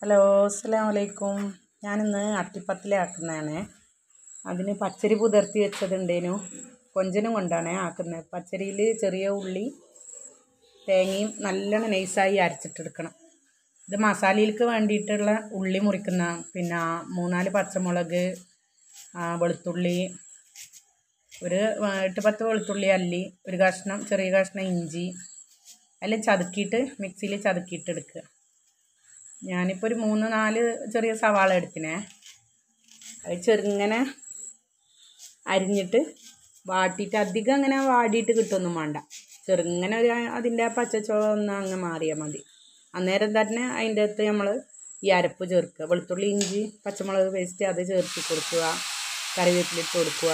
hello അസ്സലാമു അലൈക്കും ഞാനിന്ന് അട്ടിപ്പത്തിലാക്കുന്നതാണ് അതിന് പച്ചരി പുതിർത്തി വെച്ചതുണ്ടേനു കൊഞ്ചനും കൊണ്ടാണ് ആക്കുന്നത് പച്ചരിയിൽ ചെറിയ ഉള്ളി തേങ്ങയും നല്ലോണം നൈസായി അരച്ചിട്ടെടുക്കണം ഇത് മസാലയിലേക്ക് വേണ്ടിയിട്ടുള്ള ഉള്ളി മുറിക്കുന്ന പിന്നെ മൂന്നാല് പച്ചമുളക് ആ, വെളുത്തുള്ളി ഒരു ആ, എട്ട് പത്ത് വെളുത്തുള്ളി അല്ലി ഒരു കഷ്ണം ചെറിയ കഷ്ണം ഇഞ്ചി എല്ലാം ചതുക്കിയിട്ട് മിക്സിയിൽ ചതുക്കിയിട്ട് എടുക്കുക ഞാനിപ്പോൾ ഒരു മൂന്ന് നാല് ചെറിയ സവാള എടുത്തിനെ അത് ചെറുങ്ങനെ അരിഞ്ഞിട്ട് വാട്ടിയിട്ട് അധികം അങ്ങനെ വാടിയിട്ട് കിട്ടുമൊന്നും വേണ്ട ചെറുങ്ങനെ ഒരു അതിൻ്റെ പച്ചച്ചുവ ഒന്ന് അങ്ങ് മാറിയാൽ മതി അന്നേരം തന്നെ അതിൻ്റെ അകത്ത് നമ്മൾ ഈ അരപ്പ് ചേർക്കുക വെളുത്തുള്ളി ഇഞ്ചി പച്ചമുളക് പേസ്റ്റ് അത് ചേർത്ത് കൊടുക്കുക കറിവേപ്പിലിട്ട് കൊടുക്കുക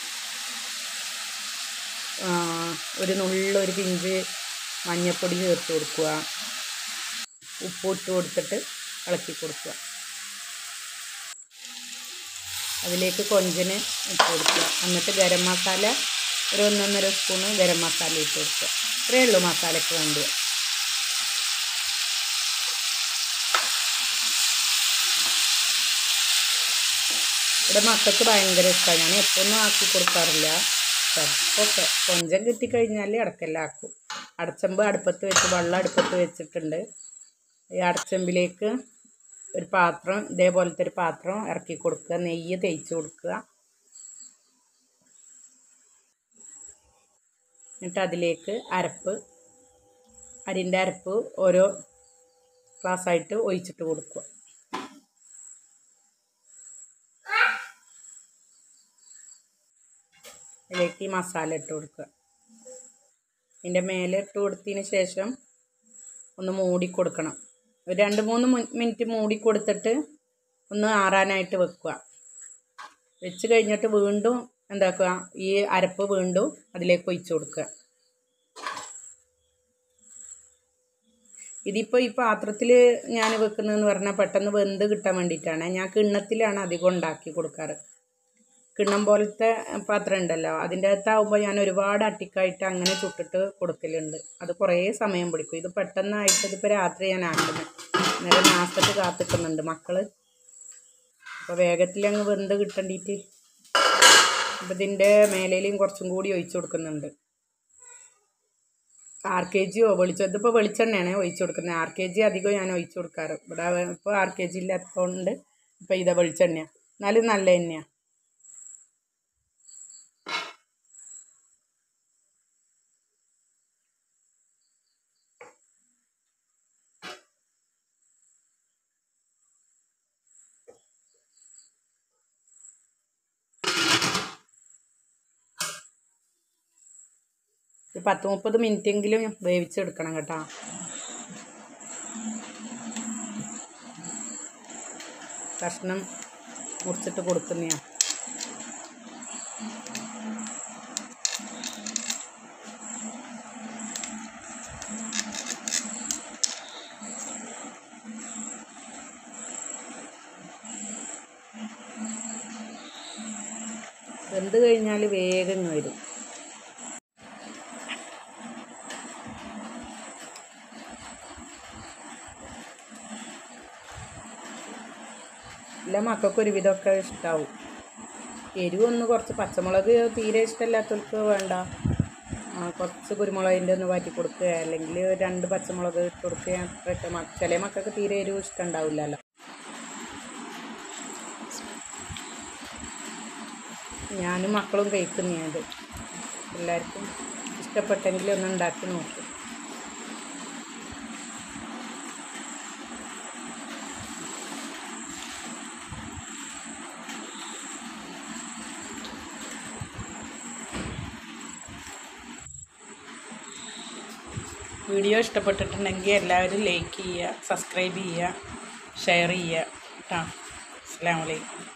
ആ, ഒരു നുള്ളൊരു പിഞ്ച് മഞ്ഞൾപ്പൊടി ചേർത്ത് കൊടുക്കുക ഉപ്പ് ഇട്ട് കൊടുത്തിട്ട് ഇളക്കി കൊടുക്കുക അതിലേക്ക് കൊഞ്ചന് ഇട്ട് കൊടുക്കുക എന്നിട്ട് ഗരം മസാല ഒരു ഒന്നൊന്നര സ്പൂണ് ഗരം മസാല ഇട്ട് കൊടുക്കുക ഇത്രയേ ഉള്ളൂ മസാലയ്ക്ക് വേണ്ടി ഇവിടെ മക്കൾക്ക് ഭയങ്കര ഇഷ്ടമാണ് ഞാൻ എപ്പോഴൊന്നും ആക്കി കൊടുക്കാറില്ല ചിലപ്പോൾ കൊഞ്ചം കിട്ടിക്കഴിഞ്ഞാൽ ഇടയ്ക്കെല്ലാം ആക്കും അടച്ചമ്പ് അടുപ്പത്ത് വെച്ച് വെള്ളം അടുപ്പത്ത് വെച്ചിട്ടുണ്ട് ഈ അടച്ചമ്പിലേക്ക് ഒരു പാത്രം ഇതേപോലത്തെ ഒരു പാത്രം ഇറക്കി കൊടുക്കുക നെയ്യ് തേച്ച് കൊടുക്കുക എന്നിട്ട് അതിലേക്ക് അരപ്പ് അരിൻ്റെ അരപ്പ് ഓരോ ഗ്ലാസ്സായിട്ട് ഒഴിച്ചിട്ട് കൊടുക്കുക അതിലേക്ക് ഈ മസാല ഇട്ട് കൊടുക്കുക ഇതിൻ്റെ മേലെ ഇട്ട് കൊടുത്തതിന് ശേഷം ഒന്ന് മൂടി കൊടുക്കണം ഒരു രണ്ട് മൂന്ന് മി- മിനിറ്റ് മൂടി കൊടുത്തിട്ട് ഒന്ന് ആറാനായിട്ട് വെക്കുക വെച്ച് കഴിഞ്ഞിട്ട് വീണ്ടും എന്താക്കുക ഈ അരപ്പ് വീണ്ടും അതിലേക്ക് ഒഴിച്ച് കൊടുക്കുക ഇതിപ്പോൾ ഈ പാത്രത്തിൽ ഞാൻ വെക്കുന്നതെന്ന് പറഞ്ഞാൽ പെട്ടെന്ന് വെന്ത് കിട്ടാൻ വേണ്ടിയിട്ടാണ് ഞാൻ കിണ്ണത്തിലാണ് അധികം ഉണ്ടാക്കി കൊടുക്കാറ് കിണ്ണം പോലത്തെ പാത്രം ഉണ്ടല്ലോ അതിൻ്റെ അകത്താവുമ്പോൾ ഞാൻ ഒരുപാട് അട്ടിക്കായിട്ട് അങ്ങനെ ചുട്ടിട്ട് കൊടുക്കലുണ്ട് അത് കുറേ സമയം പിടിക്കും ഇത് പെട്ടെന്നായിട്ട് ഇതിപ്പോൾ രാത്രി ഞാൻ ആക്കുന്നത് നേരെ നാശത്ത് കാത്തിക്കുന്നുണ്ട് മക്കൾ അപ്പോൾ വേഗത്തിൽ അങ്ങ് വെന്ത് കിട്ടണ്ടിയിട്ട് അപ്പം ഇതിൻ്റെ മേലേലും കുറച്ചും കൂടി ഒഴിച്ചു കൊടുക്കുന്നുണ്ട് ആർ കെ ജിയോ വെളിച്ചം ഇതിപ്പോൾ വെളിച്ചെണ്ണയാണ് ഒഴിച്ചു കൊടുക്കുന്നത് ആർ കെ ജി അധികം ഞാൻ ഒഴിച്ചു കൊടുക്കാറ് ഇവിടെ ഇപ്പോൾ ആർ കെ ജി ഇല്ലാത്തതുകൊണ്ട് ഇപ്പോൾ ഇതാ വെളിച്ചെണ്ണയാണ് എന്നാലും നല്ല എണ്ണയാണ് ഒരു പത്ത് മുപ്പത് മിനിറ്റെങ്കിലും വേവിച്ചെടുക്കണം കേട്ടോ കഷ്ണം മുറിച്ചിട്ട് കൊടുക്കുന്നതാണ് വെന്ത് കഴിഞ്ഞാൽ വേഗം ഇങ്ങ് വരും എല്ലാ മക്കൾക്കും ഒരുവിധമൊക്കെ ഇഷ്ടമാവും എരിവൊന്ന് കുറച്ച് പച്ചമുളക് തീരെ ഇഷ്ടമില്ലാത്തവർക്ക് വേണ്ട ആ, കുറച്ച് കുരുമുളകിൻ്റെ ഒന്ന് വാറ്റി കൊടുക്കുക അല്ലെങ്കിൽ രണ്ട് പച്ചമുളക് ഇട്ട് കൊടുക്കുക അത്രയൊക്കെ മ- ചില മക്കൾക്ക് തീരെ എരിവ് ഇഷ്ടമുണ്ടാവില്ലല്ലോ ഞാനും മക്കളും കഴിക്കുന്നതാണ് എല്ലാവർക്കും ഇഷ്ടപ്പെട്ടെങ്കിൽ ഒന്ന് ഉണ്ടാക്കി നോക്കും വീഡിയോ ഇഷ്ടപ്പെട്ടിട്ടുണ്ടെങ്കിൽ എല്ലാവരും ലൈക്ക് ചെയ്യുക സബ്സ്ക്രൈബ് ചെയ്യുക ഷെയർ ചെയ്യുക കേട്ടോ അസ്സാം വലൈക്കും